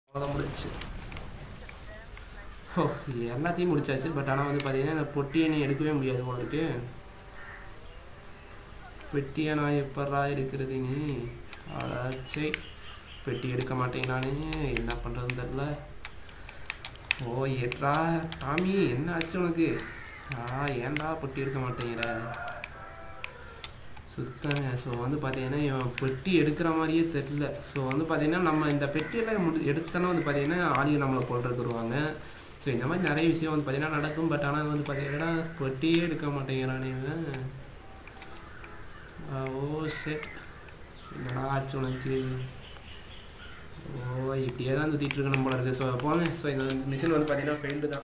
அவ்வளோதான் முடிச்சு ஓ எல்லாத்தையும் முடிச்சாச்சு பட் ஆனால் வந்து பார்த்தீங்கன்னா இந்த பொட்டியை நீ எடுக்கவே முடியாது உனக்கு பெட்டியை நான் எப்படா எடுக்கிறது நீ அடாச்சே பெட்டி எடுக்க மாட்டேன் நானே என்ன பண்ணுறதுன்னு தெரில ஓ ஏட்ரா டாமி என்ன ஆச்சு உனக்கு ஆ ஏன்டா பொட்டி எடுக்க மாட்டேங்கிற சுத்தங்க ஸோ வந்து பார்த்தீங்கன்னா இவன் பெட்டி எடுக்கிற மாதிரியே தெரில ஸோ வந்து பார்த்தீங்கன்னா நம்ம இந்த பெட்டியெல்லாம் முடி எடுத்தோன்னா வந்து பார்த்தீங்கன்னா ஆடியோ நம்மளை கொள்றதுக்கு வருவாங்க ஸோ இந்த மாதிரி நிறைய விஷயம் வந்து பார்த்தீங்கன்னா நடக்கும் பட் ஆனால் வந்து பார்த்தீங்கன்னா பெட்டியே எடுக்க மாட்டேங்கிறான் இவன் ஆ, ஓ ஷெட் என்னடா ஆச்சு உனக்கு ஓ இப்படியே தான் சுற்றிட்டு இருக்கு நம்மள இருக்கு ஸோ போங்க ஸோ இந்த மிஷின் வந்து பார்த்தீங்கன்னா ஃபெயில்டு தான்